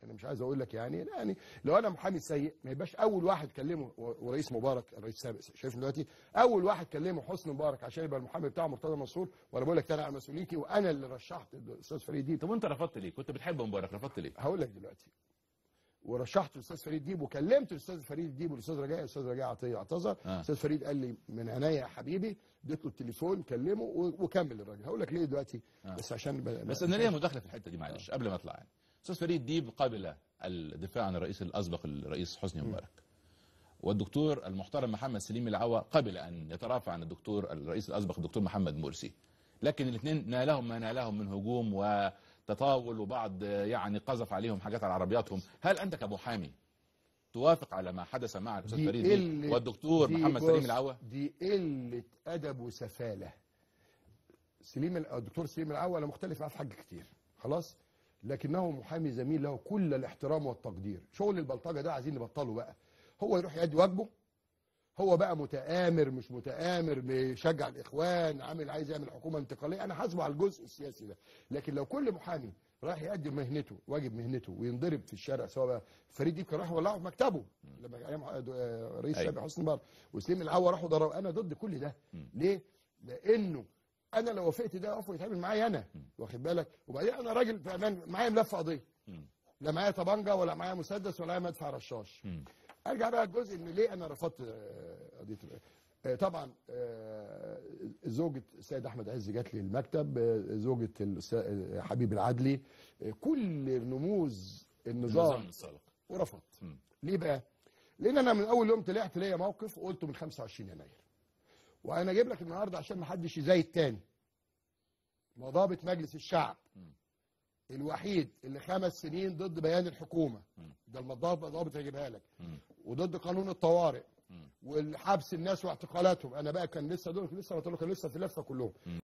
انا مش عايز اقول لك يعني يعني لو انا محامي سيء ما يبقاش اول واحد كلمه و- ورئيس مبارك الرئيس السابق شايف دلوقتي اول واحد كلمه حسني مبارك عشان يبقى المحامي بتاعه مرتضى منصور وانا بقول لك انا على مسؤوليتي وانا اللي رشحت الاستاذ فريد ديب طب وانت رفضت ليه كنت بتحب مبارك رفضت ليه هقول لك دلوقتي ورشحت الاستاذ فريد ديب وكلمت الاستاذ فريد ديب والاستاذ رجاء الاستاذ رجاء عطيه اعتذر آه. الاستاذ فريد قال لي من عينيا يا حبيبي اديت له التليفون كلمه و- وكمل الراجل هقول لك ليه دلوقتي آه. بس عشان ب... بس انا ليا مداخله في الحته دي معلش قبل ما اطلع يعني استاذ فريد ديب قبل الدفاع عن الرئيس الاسبق الرئيس حسني مبارك والدكتور المحترم محمد سليم العوا قبل ان يترافع عن الدكتور الرئيس الاسبق الدكتور محمد مرسي لكن الاثنين نالهم ما نالهم من هجوم وتطاول وبعض يعني قذف عليهم حاجات على عربياتهم هل انت كمحامي توافق على ما حدث مع الاستاذ دي فريد ديب قلة- والدكتور دي محمد بص، سليم العوا دي قله ادب وسفاله سليم ال- الدكتور سليم العوا انا مختلف معاه في حاجه كتير خلاص لكنه محامي زميل له كل الاحترام والتقدير شغل البلطجه ده عايزين نبطله بقى هو يروح يأدي واجبه هو بقى متآمر مش متآمر بيشجع الإخوان عامل عايز يعمل حكومة انتقالية أنا حاسبه على الجزء السياسي ده لكن لو كل محامي راح يقدم مهنته واجب مهنته وينضرب في الشارع سواء بقى فريد ديب كان راح ولعه في مكتبه لما كان ايام آه، رئيس أيوة. شعبي حسني مبارك وسليم العوا راحوا ضربوا انا ضد كل ده مم. ليه؟ لانه انا لو وافقت ده اقف يتعامل معايا انا واخد بالك وبعدين انا راجل في امان معايا ملف قضيه مم. لا معايا طبنجه ولا معايا مسدس ولا معايا مدفع رشاش مم. ارجع بقى الجزء ان ليه انا رفضت آه، قضيه ال- آه، طبعا آه، زوجة السيد احمد عز جات لي المكتب آه، زوجة الأستاذ- آه، حبيب العدلي آه، كل رموز النظام النظام السابق ورفضت مم. ليه بقى؟ لان انا من اول يوم طلعت ليا موقف وقلته من 25 يناير وانا اجيب لك النهارده عشان ما حدش يزايد تاني مضابة مجلس الشعب الوحيد اللي خمس سنين ضد بيان الحكومه ده المضابط ضابط هيجيبها لك مم. وضد قانون الطوارئ مم. والحبس الناس واعتقالاتهم انا بقى كان لسه دول لسه قلت له كان لسه في لفه كلهم